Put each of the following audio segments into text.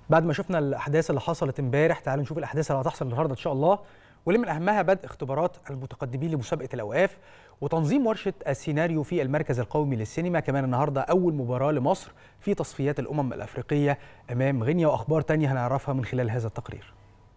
بعد ما شفنا الاحداث اللي حصلت امبارح تعالوا نشوف الاحداث اللي هتحصل النهارده ان شاء الله واللي من اهمها بدء اختبارات المتقدمين لمسابقه الاوقاف وتنظيم ورشه السيناريو في المركز القومي للسينما كمان النهارده اول مباراه لمصر في تصفيات الامم الافريقيه امام غينيا واخبار تانية هنعرفها من خلال هذا التقرير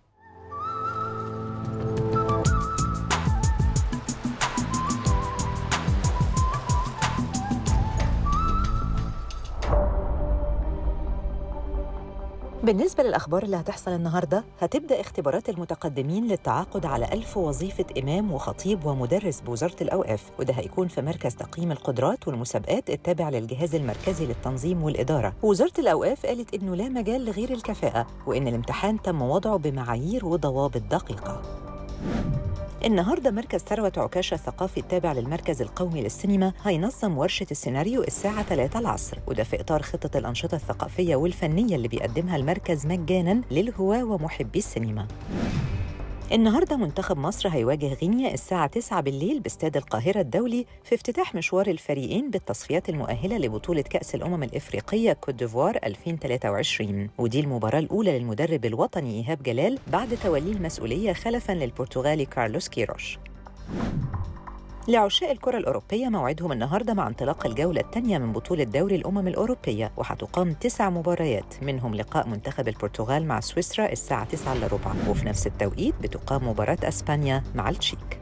بالنسبة للأخبار اللي هتحصل النهاردة هتبدأ اختبارات المتقدمين للتعاقد على ألف وظيفة إمام وخطيب ومدرس بوزارة الأوقاف وده هيكون في مركز تقييم القدرات والمسابقات التابع للجهاز المركزي للتنظيم والإدارة وزارة الأوقاف قالت إنه لا مجال لغير الكفاءة وإن الامتحان تم وضعه بمعايير وضوابط دقيقة النهارده مركز ثروة عكاشة الثقافي التابع للمركز القومي للسينما هينظم ورشة السيناريو الساعة 3 العصر وده في إطار خطة الأنشطة الثقافية والفنية اللي بيقدمها المركز مجانا للهواة ومحبي السينما النهارده منتخب مصر هيواجه غينيا الساعة 9 بالليل باستاد القاهرة الدولي في افتتاح مشوار الفريقين بالتصفيات المؤهلة لبطولة كأس الأمم الإفريقية كوت ديفوار 2023 ودي المباراة الأولى للمدرب الوطني إيهاب جلال بعد توليه المسؤولية خلفا للبرتغالي كارلوس كيروش لعشاق الكرة الأوروبية موعدهم النهاردة مع انطلاق الجولة الثانية من بطولة دوري الأمم الأوروبية وهتقام تسع مباريات منهم لقاء منتخب البرتغال مع سويسرا الساعة 9 إلا ربع وفي نفس التوقيت بتقام مباراة أسبانيا مع التشيك